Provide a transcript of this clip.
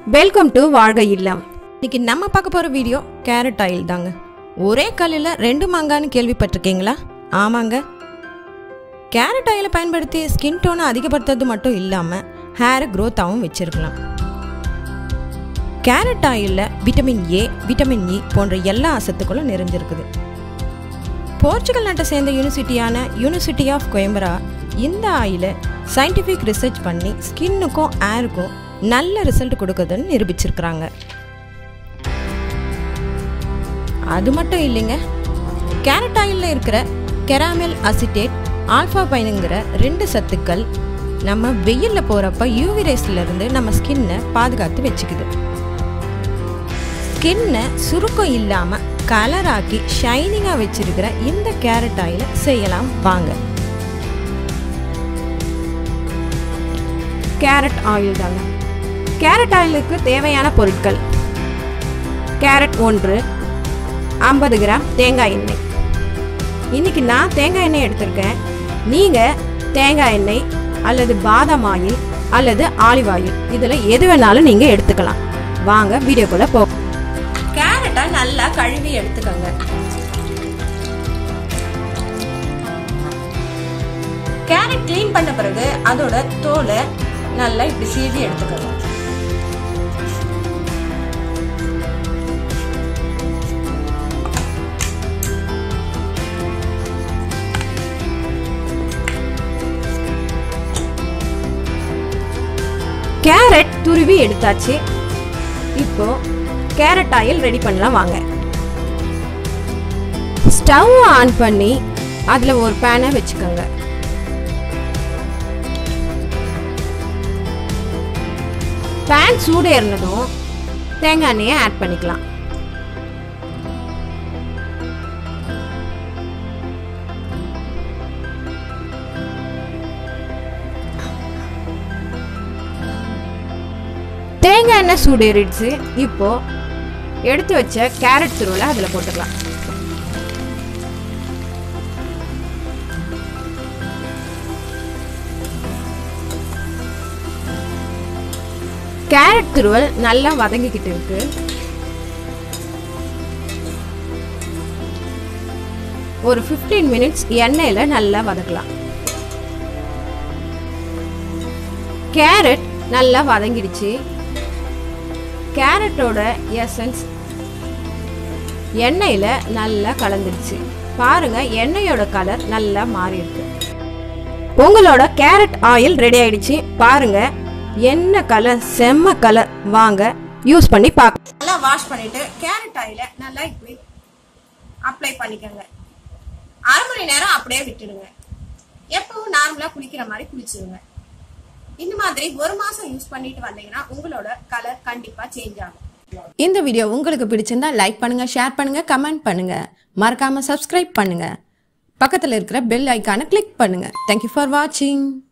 welcome to வாழ்க இல்லம் இன்னைக்கு நம்ம பார்க்க போகிற வீடியோ கேரட் ஆயில் தாங்க ஒரே கல்லில் ரெண்டு மாங்கான்னு கேள்விப்பட்டிருக்கீங்களா ஆமாங்க கேரட் ஆயிலை பயன்படுத்தி ஸ்கின் டோனை அதிகப்படுத்துறது மட்டும் இல்லாமல் ஹேரை க்ரோத்தாகவும் வச்சிருக்கலாம் கேரட் ஆயிலில் விட்டமின் ஏ விட்டமின் இ போன்ற எல்லா சத்துக்களும் நிறைஞ்சிருக்குது போர்ச்சுகல் நாட்டை சேர்ந்த யூனிவர்சிட்டியான யூனிவர்சிட்டி ஆஃப் கோயம்பரா இந்த ஆயிலை சயின்டிஃபிக் ரிசர்ச் பண்ணி ஸ்கின்னுக்கும் ஏருக்கும் நல்ல ரிசல்ட் கொடுக்குதுன்னு நிரூபிச்சிருக்கிறாங்க அது மட்டும் இல்லைங்க கேரட் ஆயிலில் இருக்கிற கெராமெல் அசிட்டேட் ஆல்ஃபா பைனுங்கிற ரெண்டு சத்துக்கள் நம்ம வெயிலில் போகிறப்ப யூவி ரேஸ்லேருந்து நம்ம ஸ்கின்னை பாதுகாத்து வச்சுக்குது ஸ்கின்னை சுருக்கம் இல்லாமல் கலராக்கி ஷைனிங்காக வச்சிருக்கிற இந்த கேரட் ஆயிலை செய்யலாம் வாங்க கேரட் ஆயில் தாங்க கேரட் ஆயிலுக்கு தேவையான பொருட்கள் கேரட் ஒன்று ஐம்பது கிராம் தேங்காய் எண்ணெய் இன்னைக்கு நான் தேங்காய் எண்ணெய் எடுத்திருக்கேன் நீங்கள் தேங்காய் எண்ணெய் அல்லது பாதாம் ஆயில் அல்லது ஆலிவ் ஆயில் இதில் எது வேணாலும் நீங்கள் எடுத்துக்கலாம் வாங்க வீடியோக்குள்ளே போ கேரட்டை நல்லா கழுவி எடுத்துக்கோங்க கேரட் க்ளீன் பண்ண பிறகு அதோட தோலை நல்லா இப்படி சீவி எடுத்துக்கணும் கேரட் துருவி எடுத்தாச்சு இப்போ கேரட் ஆயில் ரெடி பண்ணலாம் வாங்க ஸ்டவ் ஆன் பண்ணி அதில் ஒரு பேனை வச்சுக்கோங்க பேன் சூடு ஏறினதும் தேங்காய் எண்ணெயை ஆட் பண்ணிக்கலாம் தேங்காய் எண்ணெய் சூடு ஏறிடுச்சு இப்போ எடுத்து வச்ச கேரட் துருவலை அதில் போட்டுக்கலாம் கேரட் துருவல் நல்லா வதங்கிக்கிட்டு இருக்கு ஒரு 15 மினிட்ஸ் எண்ணெயில நல்லா வதக்கலாம் கேரட் நல்லா வதங்கிடுச்சு கேரட்டோட எசன்ஸ் எண்ணெயில் நல்லா கலந்துடுச்சு பாருங்க எண்ணெயோட கலர் நல்லா மாறி இருக்கு உங்களோட கேரட் ஆயில் ரெடி ஆயிடுச்சு பாருங்க என்ன கலர் செம்ம கலர் வாங்க யூஸ் பண்ணி பார்க்க நல்லா வாஷ் பண்ணிட்டு கேரட் ஆயில நல்லா இப்படி அப்ளை பண்ணிக்கோங்க அரை மணி நேரம் அப்படியே விட்டுடுங்க எப்பவும் நார்மலா குளிக்கிற மாதிரி குளிச்சிடுங்க இந்த மாதிரி ஒரு மாசம் யூஸ் பண்ணிட்டு வந்தீங்கன்னா உங்களோட கலர் கண்டிப்பா சேஞ்ச் ஆகும் இந்த வீடியோ உங்களுக்கு பிடிச்சிருந்தா லைக் பண்ணுங்க ஷேர் பண்ணுங்க கமெண்ட் பண்ணுங்க மறக்காம சப்ஸ்கிரைப் பண்ணுங்க பக்கத்துல இருக்கிற பெல் ஐக்கானை கிளிக் பண்ணுங்க தேங்க்யூ ஃபார் வாட்சிங்